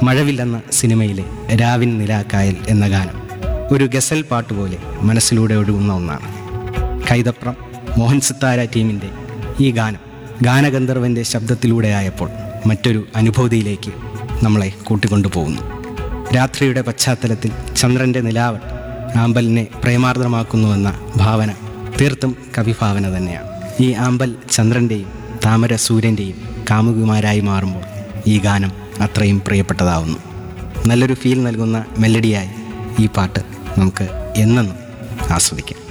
മഴവില്ലെന്ന സിനിമയിലെ രാവിൻ നിലാക്കായൽ എന്ന ഗാനം ഒരു ഗസൽ പാട്ട് പോലെ മനസ്സിലൂടെ ഒഴുകുന്ന ഒന്നാണ് കൈതപ്രം മോഹൻ സിത്താര ടീമിൻ്റെ ഈ ഗാനം ഗാനഗന്ധർവൻ്റെ ശബ്ദത്തിലൂടെ ആയപ്പോൾ മറ്റൊരു അനുഭൂതിയിലേക്ക് നമ്മളെ കൂട്ടിക്കൊണ്ടു പോകുന്നു രാത്രിയുടെ പശ്ചാത്തലത്തിൽ ചന്ദ്രൻ്റെ നിലാവൽ ആമ്പലിനെ പ്രേമാർദ്രമാക്കുന്നുവെന്ന ഭാവന തീർത്തും കവിഭാവന തന്നെയാണ് ഈ ആമ്പൽ ചന്ദ്രൻ്റെയും താമര സൂര്യൻ്റെയും കാമുകിമാരായി മാറുമ്പോൾ ഈ ഗാനം അത്രയും പ്രിയപ്പെട്ടതാവുന്നു നല്ലൊരു ഫീൽ നൽകുന്ന മെലഡിയായി ഈ പാട്ട് നമുക്ക് എന്നെന്നും ആസ്വദിക്കാം